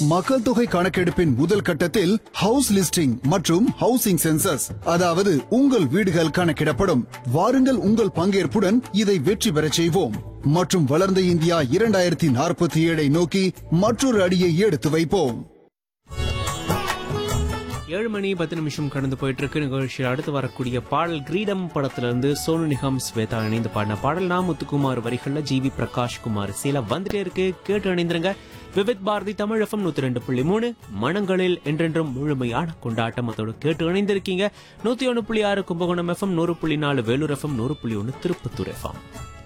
மக்கள் தொகை கணக்கெடுப்பின் முதல் கட்டத்தில் ஹவுஸ் லிஸ்டிங் மற்றும் ஹவுசிங் சென்சஸ் அதாவது உங்கள் வீடுகள் கணக்கிடப்படும் வாருங்கள் உங்கள் பங்கேற்புடன் இதை வெற்றி பெறச் செய்வோம் மற்றும் வளர்ந்த இந்தியா இரண்டாயிரத்தி நாற்பத்தி ஏழை நோக்கி மற்றொரு அடியை எடுத்து வைப்போம் ஏழு மணி பத்து நிமிஷம் கடந்து போயிட்டு இருக்கு நிகழ்ச்சியில் அடுத்து வரக்கூடிய பாடல் கிரீடம் படத்துல இருந்து சோனு நிகம் ஸ்வேதா இணைந்து பாடின பாடல் நான் முத்துக்குமார் வரிகள்ல ஜிவி பிரகாஷ் குமார் சீல வந்துட்டே இருக்கு கேட்டு இணைந்திருங்க விவித் பாரதி தமிழ் எஃப்எம் நூத்தி ரெண்டு புள்ளி மூணு மனங்களில் என்றென்றும் முழுமையான கொண்டாட்டம் அதோட கேட்டு இணைந்திருக்கீங்க நூத்தி ஒன்று புள்ளி ஆறு கும்பகோணம் எஃப்எம் நூறு புள்ளி நாலு வேலூர் எஃப்எம் நூறு புள்ளி ஒன்று திருப்பத்தூர் எஃப்எம்